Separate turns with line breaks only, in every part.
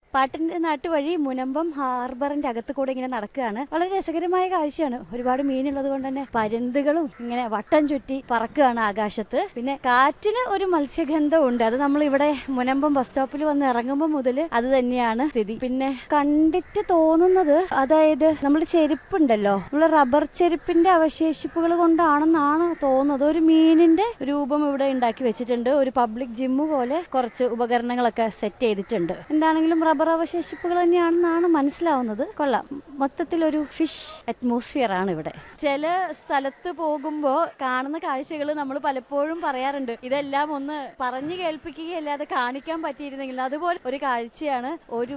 പാട്ടിന്റെ നാട്ട് വഴി മുനമ്പം ഹാർബറിന്റെ അകത്ത് കൂടെ ഇങ്ങനെ നടക്കുകയാണ് വളരെ രസകരമായ കാഴ്ചയാണ് ഒരുപാട് മീനുള്ളത് കൊണ്ട് തന്നെ പരുന്തുകളും ഇങ്ങനെ വട്ടം ചുറ്റി പറക്കുകയാണ് ആകാശത്ത് പിന്നെ കാറ്റിന് ഒരു മത്സ്യഗന്ധം ഉണ്ട് അത് നമ്മൾ ഇവിടെ മുനമ്പം ബസ് സ്റ്റോപ്പിൽ വന്ന് ഇറങ്ങുമ്പോൾ മുതൽ അത് തന്നെയാണ് സ്ഥിതി പിന്നെ കണ്ടിട്ട് തോന്നുന്നത് അതായത് നമ്മൾ ചെരുപ്പുണ്ടല്ലോ നമ്മൾ റബ്ബർ ചെരുപ്പിന്റെ അവശേഷിപ്പുകൾ കൊണ്ടാണെന്നാണ് തോന്നുന്നത് ഒരു മീനിന്റെ രൂപം ഇവിടെ ഉണ്ടാക്കി വെച്ചിട്ടുണ്ട് ഒരു പബ്ലിക് ജിമ്മ് പോലെ കുറച്ച് ഉപകരണങ്ങളൊക്കെ സെറ്റ് ചെയ്തിട്ടുണ്ട് എന്താണെങ്കിലും റബ്ബർ അവശേഷിപ്പുകൾ തന്നെയാണെന്നാണ് മനസ്സിലാവുന്നത് കൊള്ളാം മൊത്തത്തിൽ ഒരു ഫിഷ് അറ്റ്മോസ്ഫിയർ ആണ് ഇവിടെ ചില സ്ഥലത്ത് പോകുമ്പോൾ കാണുന്ന കാഴ്ചകൾ നമ്മൾ പലപ്പോഴും പറയാറുണ്ട് ഇതെല്ലാം ഒന്ന് പറഞ്ഞു കേൾപ്പിക്കുകയല്ലാതെ കാണിക്കാൻ പറ്റിയിരുന്നെങ്കിൽ അതുപോലെ ഒരു കാഴ്ചയാണ്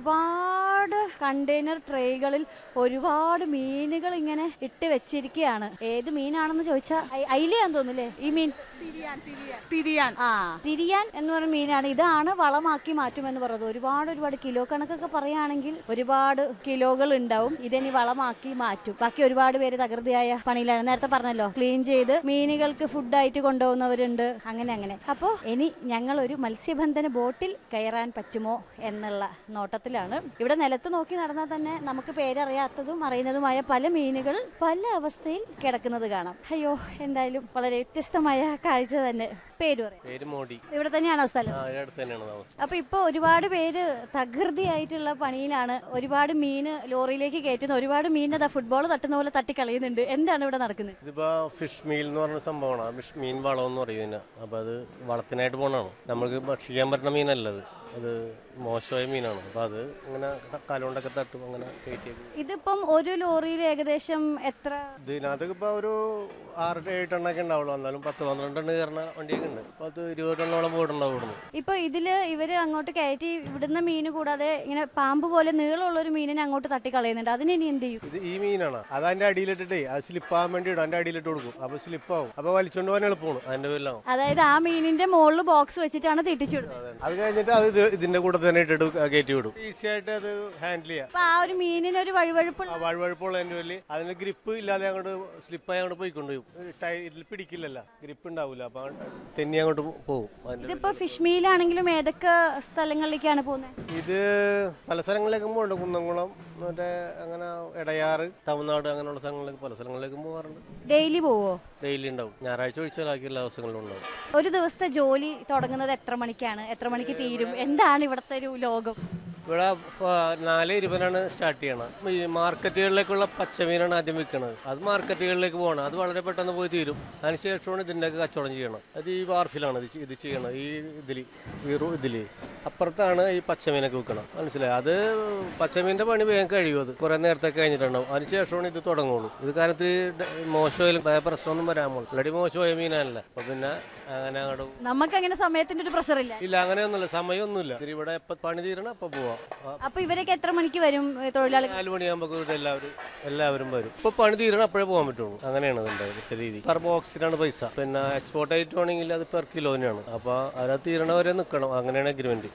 ഒരുപാട് കണ്ടെയ്നർ ട്രേകളിൽ ഒരുപാട് മീനുകൾ ഇങ്ങനെ ഇട്ട് വെച്ചിരിക്കുകയാണ് ഏത് മീനാണെന്ന് ചോദിച്ചാൽ അയിലയാന്ന് തോന്നുന്നില്ലേ ഈ മീൻ
തിരിയാൻ തിരിയാൻ തിരിയാൻ
ആ തിരിയാൻ എന്ന് പറയുന്ന മീനാണ് ഇതാണ് വളമാക്കി മാറ്റുമെന്ന് പറയുന്നത് ഒരുപാട് ഒരുപാട് കിലോ കണക്കൊക്കെ പറയുകയാണെങ്കിൽ ഒരുപാട് കിലോകൾ ഉണ്ടാവും ഇതിനി വളമാക്കി മാറ്റും ബാക്കി ഒരുപാട് പേര് തകൃതിയായ പണിയിലാണ് നേരത്തെ പറഞ്ഞല്ലോ ക്ലീൻ ചെയ്ത് മീനുകൾക്ക് ഫുഡായിട്ട് കൊണ്ടുപോകുന്നവരുണ്ട് അങ്ങനെ അങ്ങനെ അപ്പോൾ ഇനി ഞങ്ങൾ ഒരു മത്സ്യബന്ധന ബോട്ടിൽ കയറാൻ പറ്റുമോ എന്നുള്ള നോട്ടത്തിലാണ് ഇവിടെ നിലത്ത് നോക്കി നടന്നാൽ തന്നെ നമുക്ക് പേരറിയാത്തതും അറിയുന്നതുമായ പല മീനുകൾ പല അവസ്ഥയിൽ കിടക്കുന്നത് കാണാം അയ്യോ എന്തായാലും വളരെ വ്യത്യസ്തമായ കാഴ്ച തന്നെ പേര് പറയാം
പേര് മോഡി
ഇവിടെ തന്നെയാണോ സ്ഥലം
ആ ഇവിടെ അടുത്ത് തന്നെയാണ് താമസം
അപ്പൊ ഇപ്പൊ ഒരുപാട് പേര് തകൃതിയായിട്ടുള്ള പണിയിലാണ് ഒരുപാട് മീന് ലോറിയിലേക്ക് കയറ്റുന്ന ഒരുപാട് മീൻ അതാ ഫുട്ബോൾ തട്ടുന്ന പോലെ തട്ടി കളയുന്നുണ്ട് എന്താണ് ഇവിടെ നടക്കുന്നത്
ഇതിപ്പോ ഫിഷ് മീൽ എന്ന് പറഞ്ഞ സംഭവമാണ് ആ ഫിഷ് മീൻ വളം എന്ന് പറയും ഇതിനെ അപ്പൊ അത് വളത്തിനായിട്ട് പോണാണ് നമുക്ക് ഭക്ഷിക്കാൻ പറ്റുന്ന മീനല്ലത് അത് മോശമായ മീനാണ് അപ്പൊ അത് ഇങ്ങനെ കാലുകൊണ്ടൊക്കെ തട്ടും അങ്ങനെ കയറ്റി
ഇതിപ്പം ഒരു ലോറിയിൽ ഏകദേശം എത്ര
ഇതിനകത്ത് ഇപ്പൊ ഒരു ആറ് ഏഴ് ടണ്ണൊക്കെ ഉണ്ടാവുള്ളൂ എന്നാലും പത്ത് പന്ത്രണ്ട് ടണ്ണ് കയറുന്ന വണ്ടിയൊക്കെ ഉണ്ട് പത്ത് ഇരുപത് ടണ്ണോളം പോയിട്ടുണ്ടാവും ഇവിടുന്ന്
ഇപ്പൊ ഇതില് ഇവര് അങ്ങോട്ട് കയറ്റി വിടുന്ന മീന് കൂടാതെ ഇങ്ങനെ പാമ്പ് പോലെ നീളമുള്ള ഒരു മീനിനെ അങ്ങോട്ട് തട്ടി കളയുന്നുണ്ട് അതിന് ഇനി എന്ത് ചെയ്യും
ഇത് ഈ മീനാണ് അത് അതിന്റെ അടിയിലിട്ടിട്ടേ അത് സ്ലിപ്പാകാൻ വേണ്ടി ഇടും അതിന്റെ അടിയിലിട്ട് കൊടുക്കും അപ്പൊ സ്ലിപ്പാവും അപ്പൊ വലിച്ചോണ്ട് പോകാൻ എളുപ്പമാണ് അതിന്റെ പേരിലാവും
അതായത് ആ മീനിന്റെ മുകളിൽ ബോക്സ് വെച്ചിട്ടാണ് തിട്ടിച്ചു വിടുന്നത്
അത് കഴിഞ്ഞിട്ട് അത് ഇത് ഇതിന്റെ കൂടെ തന്നെ ഇട്ടിട്ട് കയറ്റി വിടും ഈസി ആയിട്ട് അത് ഹാൻഡിൽ ചെയ്യാം
അപ്പൊ ആ ഒരു മീനിന് ഒരു വഴുവഴുപ്പുള്ള
ആ വഴുവഴുപ്പുള്ളതിന്റെ പേരിൽ അതിന് ഗ്രിപ്പ് ഇല്ലാതെ അങ്ങോട്ട് സ്ലിപ്പായി അങ്ങോട്ട് പോയിക്കൊണ്ട് പോകും ടൈ ഇതിൽ പിടിക്കില്ലല്ല ഗ്രിപ്പ് ഉണ്ടാവില്ല അപ്പൊ തെന്നി അങ്ങോട്ട് പോകും അതിന്റെ
ഇതിപ്പോ ഫിഷ് മീലാണെങ്കിലും ഏതൊക്കെ സ്ഥലങ്ങളിലേക്കാണ് പോകുന്നത്
ഇത് പല സ്ഥലങ്ങളിലേക്കും പോകുന്നുണ്ട് കുന്നംകുളം മറ്റേ അങ്ങനെ എടയാറ് തമിഴ്നാട് അങ്ങനെയുള്ള സ്ഥലങ്ങളിലേക്ക് പല സ്ഥലങ്ങളിലേക്കും പോകാറുണ്ട്
ഡെയിലി പോവോ
ഡെയിലി ഉണ്ടാവും ഞായറാഴ്ച ഒഴിച്ചാൽ ബാക്കി എല്ലാ ദിവസങ്ങളിലും ഉണ്ടാവും
ഒരു ദിവസത്തെ ജോലി തുടങ്ങുന്നത് എത്ര മണിക്കാണ് എത്ര മണിക്ക് തീരും എന്താണ് ഇവിടുത്തെ ഒരു ലോകം
ഇവിടെ ഫ- നാല് ഇരുപതിനാണ് സ്റ്റാർട്ട് ചെയ്യണം ഈ മാർക്കറ്റുകളിലേക്കുള്ള പച്ചമീനാണ് ആദ്യം വിൽക്കുന്നത് അത് മാർക്കറ്റുകളിലേക്ക് പോകണം അത് വളരെ പെട്ടെന്ന് പോയി തീരും അതിനുശേഷമാണ് ഇതിൻ്റെ കച്ചവടം ചെയ്യണം അത് ഈ വാർഫിലാണ് ഇത് ചെ- ഇത് ചെയ്യണം ഈ ഇതിൽ ഈ റൂ ഇതിൽ അപ്പുറത്താണ് ഈ പച്ചമീനൊക്കെ വിൽക്കണം മനസ്സിലായി അത് പച്ചമീൻ്റെ പണി വേഗം കഴിയും അത് കുറേ നേരത്തെ കഴിഞ്ഞിട്ടുണ്ടാവും അതിനുശേഷമാണ് ഇത് തുടങ്ങുള്ളൂ ഇത് കാര്യത്തിൽ മോശമായാലും വേറെ പ്രശ്നമൊന്നും വരാൻ പോകും ഓൾറെഡി മോശമായ മീനല്ല അപ്പോൾ പിന്നെ അങ്ങനെ അങ്ങോട്ട്
നമുക്ക് അങ്ങനെ സമയത്തിന്റെ ഒരു പ്രഷർ ഇല്ല
ഇല്ല അങ്ങനെയൊന്നുമില്ല സമയമൊന്നുമില്ല ഇതിൽ ഇവിടെ എപ്പോൾ പണി തീരണം അപ്പോൾ പോവാം ആ,
അപ്പൊ ഇവരൊക്കെ എത്ര മണിക്ക് വരും ഏ, തൊഴിലാളികൾ
നാല് മണിയാകുമ്പോൾ ഇവിടെ എല്ലാവരും എല്ലാവരും വരും ഇപ്പൊ പണി തീരണം അപ്പോഴേ പോകാൻ പറ്റുള്ളൂ അങ്ങനെയാണ് ഇതിന്റെ ഇവിടുത്തെ രീതി പെർ ബോക്സിനാണ് പൈസ പിന്നെ എക്സ്പോർട്ട് ആയിട്ട് വേണമെങ്കിൽ അത് പെർ കിലോനാണ് അപ്പൊ അതിനകത്ത് തീരണ വരെ നിൽക്കണം അങ്ങനെയാണ് അഗ്രിമെന്റ്